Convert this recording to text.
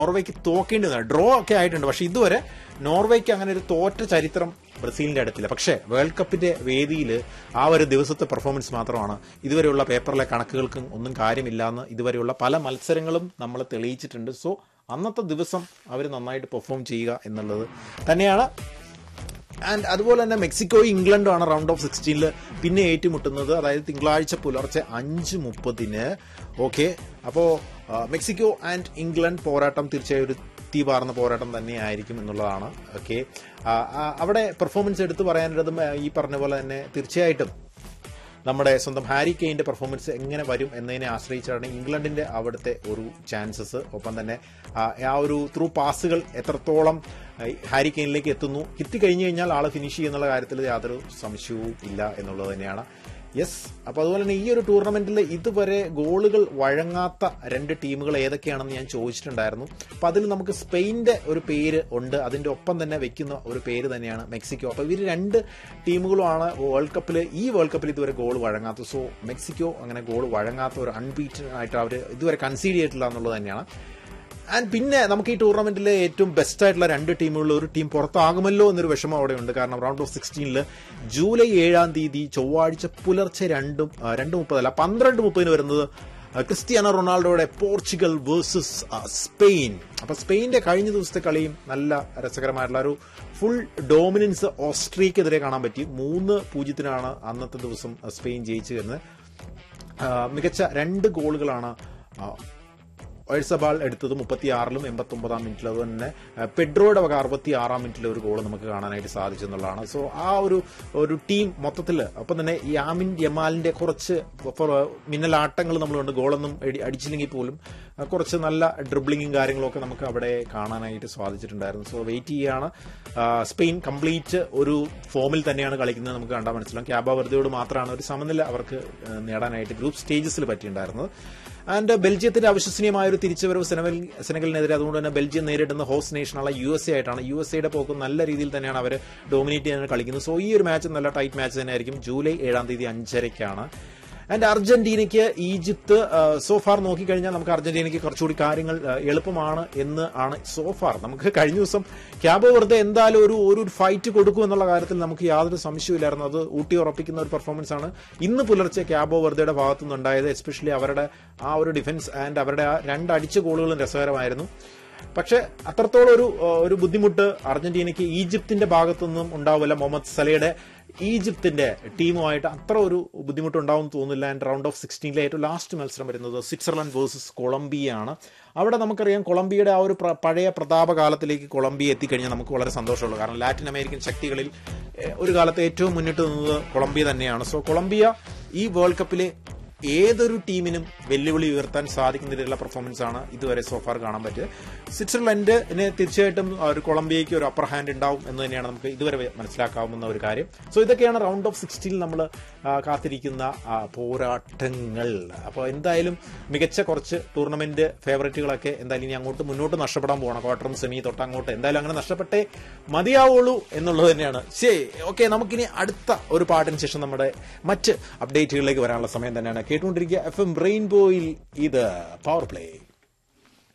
നോർവേക്ക് തോക്കേണ്ടി വന്നു ഡ്രോ ഒക്കെ ആയിട്ടുണ്ട് പക്ഷെ ഇതുവരെ നോർവേക്ക് അങ്ങനെ ഒരു തോറ്റ ചരിത്രം ബ്രസീലിന്റെ അടുത്തില്ല പക്ഷേ വേൾഡ് കപ്പിന്റെ വേദിയിൽ ആ ഒരു ദിവസത്തെ പെർഫോമൻസ് മാത്രമാണ് ഇതുവരെയുള്ള പേപ്പറിലെ കണക്കുകൾക്കും ഒന്നും കാര്യമില്ലാന്ന് ഇതുവരെയുള്ള പല മത്സരങ്ങളും നമ്മൾ തെളിയിച്ചിട്ടുണ്ട് സോ അന്നത്തെ ദിവസം അവർ നന്നായിട്ട് പെർഫോം ചെയ്യുക എന്നുള്ളത് തന്നെയാണ് ആൻഡ് അതുപോലെ തന്നെ മെക്സിക്കോയും ഇംഗ്ലണ്ടും ആണ് റൗണ്ട് ഓഫ് സിക്സ്റ്റീനിൽ പിന്നെ ഏറ്റുമുട്ടുന്നത് അതായത് തിങ്കളാഴ്ച പുലർച്ചെ അഞ്ച് മുപ്പതിന് ഓക്കെ അപ്പോൾ മെക്സിക്കോ ആൻഡ് ഇംഗ്ലണ്ട് പോരാട്ടം തീർച്ചയായും ഒരു തീവാർന്ന പോരാട്ടം തന്നെയായിരിക്കും എന്നുള്ളതാണ് ഓക്കെ അവിടെ പെർഫോമൻസ് എടുത്തു പറയാനുള്ളതും ആ, ഈ പറഞ്ഞ പോലെ തന്നെ തീർച്ചയായിട്ടും നമ്മുടെ സ്വന്തം ഹാരി കെയിന്റെ പെർഫോമൻസ് എങ്ങനെ വരും എന്നതിനെ ആശ്രയിച്ചാണ് ഇംഗ്ലണ്ടിന്റെ അവിടുത്തെ ഒരു ചാൻസസ് ഒപ്പം തന്നെ ആ, ആ ഒരു ത്രൂ പാസുകൾ എത്രത്തോളം ആ, ഹാരി കെയിനിലേക്ക് എത്തുന്നു എത്തി കഴിഞ്ഞു കഴിഞ്ഞാൽ ആള് ഫിനിഷ് ചെയ്യുന്നുള്ള കാര്യത്തിൽ യാതൊരു സംശയവും ഇല്ല എന്നുള്ളത് തന്നെയാണ് യെസ് അപ്പൊ അതുപോലെ തന്നെ ഈ ഒരു ടൂർണമെന്റിൽ ഇതുവരെ ഗോളുകൾ വഴങ്ങാത്ത രണ്ട് ടീമുകൾ ഏതൊക്കെയാണെന്ന് ഞാൻ ചോദിച്ചിട്ടുണ്ടായിരുന്നു അപ്പൊ അതിൽ നമുക്ക് സ്പെയിന്റെ ഒരു പേര് ഉണ്ട് അതിന്റെ ഒപ്പം തന്നെ വെക്കുന്ന ഒരു പേര് തന്നെയാണ് മെക്സിക്കോ അപ്പൊ ഇവർ രണ്ട് ടീമുകളുമാണ് വേൾഡ് കപ്പിൽ ഈ വേൾഡ് കപ്പിൽ ഇതുവരെ ഗോൾ വഴങ്ങാത്തത് സോ മെക്സിക്കോ അങ്ങനെ ഗോൾ വഴങ്ങാത്ത ഒരു അൺബീറ്റൻ ആയിട്ട് അവർ ഇതുവരെ കൺസീഡ് ചെയ്തിട്ടില്ല എന്നുള്ളത് തന്നെയാണ് ആൻഡ് പിന്നെ നമുക്ക് ഈ ടൂർണമെന്റിലെ ഏറ്റവും ബെസ്റ്റ് ആയിട്ടുള്ള രണ്ട് ടീമുകളിൽ ഒരു ടീം പുറത്താകുമല്ലോ എന്നൊരു വിഷമം അവിടെ ഉണ്ട് കാരണം റൗണ്ട് ഓഫ് സിക്സ്റ്റീനിൽ ജൂലൈ ഏഴാം തീയതി ചൊവ്വാഴ്ച പുലർച്ചെ രണ്ടും ആ, രണ്ട് മുപ്പതല്ല പന്ത്രണ്ട് മുപ്പതിന് വരുന്നത് ആ, ക്രിസ്ത്യാനോ റൊണാൾഡോയുടെ പോർച്ചുഗൽ വേഴ്സസ് സ്പെയിൻ അപ്പൊ സ്പെയിന്റെ കഴിഞ്ഞ ദിവസത്തെ കളിയും നല്ല രസകരമായിട്ടുള്ള ഒരു ഫുൾ ഡോമിനൻസ് ഓസ്ട്രിയക്കെതിരെ കാണാൻ പറ്റി മൂന്ന് പൂജ്യത്തിനാണ് അന്നത്തെ ദിവസം സ്പെയിൻ ജയിച്ചു വരുന്നത് ആ, മികച്ച രണ്ട് ഗോളുകളാണ് ആ, ഒഴ്സബാൾ എടുത്തത് മുപ്പത്തി ആറിലും എൺപത്തി ഒമ്പതാം മിനിറ്റിൽ അതുപോലെ തന്നെ ആ, പെഡ്രോയുടെ വക അറുപത്തി ആറാം മിനിറ്റിൽ ഒരു ഗോൾ നമുക്ക് കാണാനായിട്ട് സാധിച്ചു എന്നുള്ളതാണ് സോ ആ ഒരു ഒരു ടീം മൊത്തത്തിൽ ഒപ്പം തന്നെ ഈ ആമിൻ യമാലിന്റെ കുറച്ച് ഫ- മിന്നലാട്ടങ്ങൾ നമ്മളുണ്ട് ഗോളൊന്നും അടി- അടിച്ചില്ലെങ്കിൽ പോലും ആ, കുറച്ച് നല്ല ഡ്രിബ്ലിങ്ങും കാര്യങ്ങളും ഒക്കെ നമുക്ക് അവിടെ കാണാനായിട്ട് സാധിച്ചിട്ടുണ്ടായിരുന്നു സോ വെയിറ്റ് ചെയ്യാണ് ആ, സ്പെയിൻ കംപ്ലീറ്റ് ഒരു ഫോമിൽ തന്നെയാണ് കളിക്കുന്നത് നമുക്ക് കണ്ടാൽ മനസ്സിലാവും ക്യാബ വെറുതെയോട് മാത്രമാണ് ഒരു സമനില അവർക്ക് ആ, നേടാനായിട്ട് ഗ്രൂപ്പ് സ്റ്റേജസിൽ പറ്റിയിട്ടുണ്ടായിരുന്നത് ആൻഡ് ബെൽജിയത്തിന്റെ അവിശ്വസനീയമായ ഒരു തിരിച്ചുവരവ് സെനഗൽ സെനഗലിനെതിരെ അതുകൊണ്ട് തന്നെ ബെൽജിയം നേരിടുന്ന ഹോസ്റ്റ് നേഷനുള്ള യു എസ് എ ആയിട്ടാണ് യു എസ് എയുടെ പോക്ക് നല്ല രീതിയിൽ തന്നെയാണ് അവർ ഡോമിനേറ്റ് ചെയ്യാൻ കളിക്കുന്നത് സോ ഈ ഒരു മാച്ച് നല്ല ടൈറ്റ് മാച്ച് തന്നെയായിരിക്കും ജൂലൈ ഏഴാം തീയതി അഞ്ചരയ്ക്കാണ് ആൻഡ് അർജന്റീനയ്ക്ക് ഈജിപ്ത് സോഫാർ നോക്കിക്കഴിഞ്ഞാൽ നമുക്ക് അർജന്റീനയ്ക്ക് കുറച്ചുകൂടി കാര്യങ്ങൾ ആ, എളുപ്പമാണ് എന്ന് ആണ് സോഫാർ നമുക്ക് കഴിഞ്ഞ ദിവസം ക്യാബോ വെറുതെ എന്തായാലും ഒരു ഒരു ഫൈറ്റ് കൊടുക്കും എന്നുള്ള കാര്യത്തിൽ നമുക്ക് യാതൊരു സംശയമില്ലായിരുന്നു അത് ഊട്ടി ഉറപ്പിക്കുന്ന ഒരു പെർഫോമൻസ് ആണ് ഇന്ന് പുലർച്ചെ ക്യാബോ വെറുതെയുടെ ഭാഗത്തു നിന്നുണ്ടായത് എസ്പെഷ്യലി അവരുടെ ആ ഒരു ഡിഫൻസ് ആൻഡ് അവരുടെ ആ രണ്ട് അടിച്ച ഗോളുകളും രസകരമായിരുന്നു പക്ഷെ അത്രത്തോളം ഒരു ആ, ഒരു ബുദ്ധിമുട്ട് അർജന്റീനയ്ക്ക് ഈജിപ്തിന്റെ ഭാഗത്തുനിന്നും ഉണ്ടാവില്ല മുഹമ്മദ് സലയുടെ ഈജിപ്തിന്റെ ടീമുമായിട്ട് അത്ര ഒരു ബുദ്ധിമുട്ട് ഉണ്ടാവും തോന്നുന്നില്ല ആൻഡ് റൗണ്ട് ഓഫ് സിക്സ്റ്റീനിലെ ഏറ്റവും ലാസ്റ്റ് മത്സരം വരുന്നത് സ്വിറ്റ്സർലൻഡ് വേഴ്സസ് കൊളംബിയയാണ് അവിടെ നമുക്കറിയാം കൊളംബിയയുടെ ആ ഒരു പ്ര- പഴയ പ്രതാപകാലത്തിലേക്ക് കൊളംബിയ എത്തിക്കഴിഞ്ഞാൽ നമുക്ക് വളരെ സന്തോഷമുള്ളൂ കാരണം ലാറ്റിൻ അമേരിക്കൻ ശക്തികളിൽ ഏഹ്, ഒരു കാലത്ത് ഏറ്റവും മുന്നിട്ട് നിന്നത് കൊളംബിയ തന്നെയാണ് സോ കൊളംബിയ ഈ വേൾഡ് കപ്പിലെ ഏതൊരു ടീമിനും വെല്ലുവിളി ഉയർത്താൻ സാധിക്കുന്ന രീതിയിലുള്ള പെർഫോമൻസ് ആണ് ഇതുവരെ സോഫാർ കാണാൻ പറ്റിയത് സ്വിറ്റ്സർലൻഡിന് തീർച്ചയായിട്ടും ആ ഒരു കൊളംബിയയ്ക്ക് ഒരു അപ്പർ ഹാൻഡ് ഉണ്ടാവും എന്ന് തന്നെയാണ് നമുക്ക് ഇതുവരെ മനസ്സിലാക്കാവുന്ന ഒരു കാര്യം സോ ഇതൊക്കെയാണ് റൗണ്ട് ഓഫ് സിക്സ്റ്റീനിൽ നമ്മൾ കാത്തിരിക്കുന്ന ആ, പോരാട്ടങ്ങൾ അപ്പോൾ എന്തായാലും മികച്ച കുറച്ച് ടൂർണമെന്റ് ഫേവറേറ്റുകളൊക്കെ എന്തായാലും ഇനി അങ്ങോട്ട് മുന്നോട്ട് നഷ്ടപ്പെടാൻ പോകണം ക്വാർട്ടറും സെമി തൊട്ട് അങ്ങോട്ട് എന്തായാലും അങ്ങനെ നഷ്ടപ്പെട്ടേ മതിയാവുള്ളൂ എന്നുള്ളത് തന്നെയാണ് ശരി ഓക്കെ നമുക്കിനി അടുത്ത ഒരു പാട്ടിന് ശേഷം നമ്മുടെ മറ്റ് അപ്ഡേറ്റുകളിലേക്ക് വരാനുള്ള സമയം തന്നെയാണ് കേട്ടുകൊണ്ടിരിക്കുക എഫ് എം റെയിൻബോയിൽ ഇത് പവർ പ്ലേ